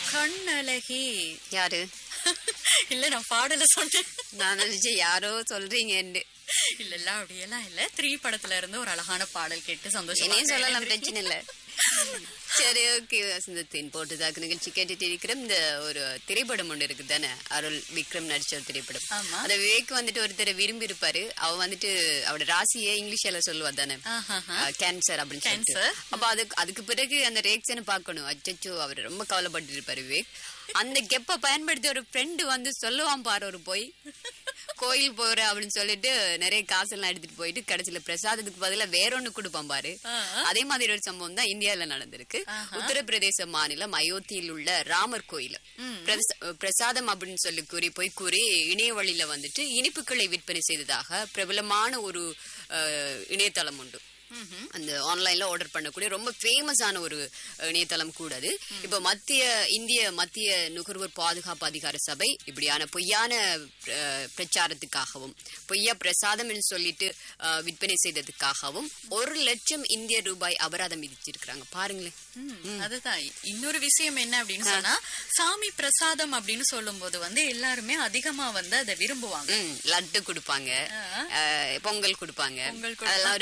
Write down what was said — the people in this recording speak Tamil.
கண்ணழகி யாரு இல்ல நான் பாடல சொன்னேன் நான் நினைச்சேன் யாரோ சொல்றீங்கன்னு இல்ல இல்ல அப்படியெல்லாம் இல்ல த்ரீ படத்துல இருந்து ஒரு அழகான பாடல் கேட்டு சந்தோஷமா என்னையும் சொல்லலாம் இருந்தேன். பிரச்சனை இல்ல சரி ஓகே வசந்தத்தின் போட்டுதாக்கு நிகழ்ச்சி கேட்டுட்டு இருக்கிறோம் இந்த ஒரு திரைப்படம் ஒன்று இருக்கு தானே அருள் விக்ரம் நடிச்ச ஒரு திரைப்படம் ஆமா. அந்த விவேக் வந்துட்டு ஒருத்தரை விரும்பி இருப்பாரு அவ வந்துட்டு அவட ராசியை இங்கிலீஷ்ல சொல்லுவா தானே ஆஹாஹா. கேன்சர் அப்படின்னு சொல்லிட்டு Cancer. அப்ப அதுக்கு அதுக்கு பிறகு அந்த ரியாக்ஷனை பார்க்கணும் அச்சச்சோ அவர் ரொம்ப கவலைப்பட்டு இருப்பாரு விவேக் அந்த கெப்ப பயன்படுத்தி ஒரு ஃப்ரெண்டு வந்து சொல்லுவான் பாரு ஒரு போய் கோயில் போற அப்படின்னு சொல்லிட்டு நிறைய காசெல்லாம் எடுத்துட்டு போயிட்டு கடைசியில பிரசாதத்துக்கு பதிலா வேற ஒண்ணு கொடுப்பான் பாரு ஆ. அதே மாதிரி ஒரு சம்பவம் தான் இந்தியால நடந்திருக்கு உத்தரப்பிரதேச மாநிலம் அயோத்தியில் உள்ள ராமர் கோயில் பிரச- பிரசாதம் அப்படின்னு சொல்லி கூறி போய் கூறி இணைய வழியில வந்துட்டு இனிப்புகளை விற்பனை செய்ததாக பிரபலமான ஒரு அஹ், இணையதளம் உண்டு அந்த ஆன்லைன்ல ஆர்டர் பண்ணக்கூடிய ரொம்ப ஃபேமஸான ஒரு இணையதளம் கூட அது இப்போ மத்திய இந்திய மத்திய நுகர்வோர் பாதுகாப்பு அதிகார சபை இப்படியான பொய்யான அஹ், பிரச்சாரத்துக்காகவும் பொய்யா பிரசாதம் என்று சொல்லிட்டு அஹ், விற்பனை செய்ததுக்காகவும் ஒரு லட்சம் இந்திய ரூபாய் அபராதம் விதிச்சிருக்காங்க பாருங்களேன் ம், அதுதான் இன்னொரு விஷயம் என்ன அப்படின்னு சொன்னா சாமி பிரசாதம் அப்படின்னு சொல்லும்போது வந்து எல்லாருமே அதிகமா வந்து அதை விரும்புவாங்க ம் லட்டு கொடுப்பாங்க ஆ. அஹ், பொங்கல் கொடுப்பாங்க பொங்கல் அதெல்லாம்